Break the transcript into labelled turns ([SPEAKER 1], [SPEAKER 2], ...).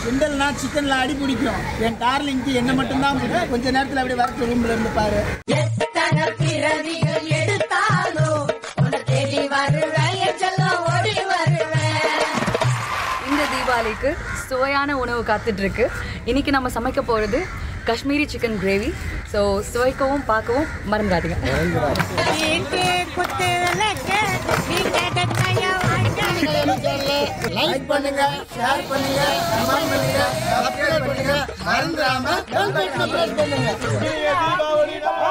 [SPEAKER 1] கிண்டல்னா சிக்கன்ல அடி பிடிக்கும் என் டார்லிங்க்கு என்ன மட்டும்தான் பிடிக்கும் கொஞ்ச நேரத்துல அப்படியே வரட்டு ரூம்ல இருந்து பாரு
[SPEAKER 2] எத்தனை பிறவிகள் எடுத்தாலும் உன்னை தேடி வருவேன் என் செல்லம் ஓடி வருவேன்
[SPEAKER 3] இந்த தீபாவளிக்கு சுவையான உணவு காத்துட்டு இருக்கு இன்னைக்கு நம்ம சமைக்க போகிறது காஷ்மீரி சிக்கன் கிரேவி ஸோ சுவைக்கவும் பார்க்கவும் மறந்துடாதீங்க
[SPEAKER 1] லைக் பண்ணுங்க ஷேர் பண்ணுங்க கமெண்ட் பண்ணுங்க சப்ஸ்கிரைப் பண்ணுங்க மறந்துடாம பெல் பட்டனை பிரஸ் பண்ணுங்க
[SPEAKER 4] தீபாவளி நம்ம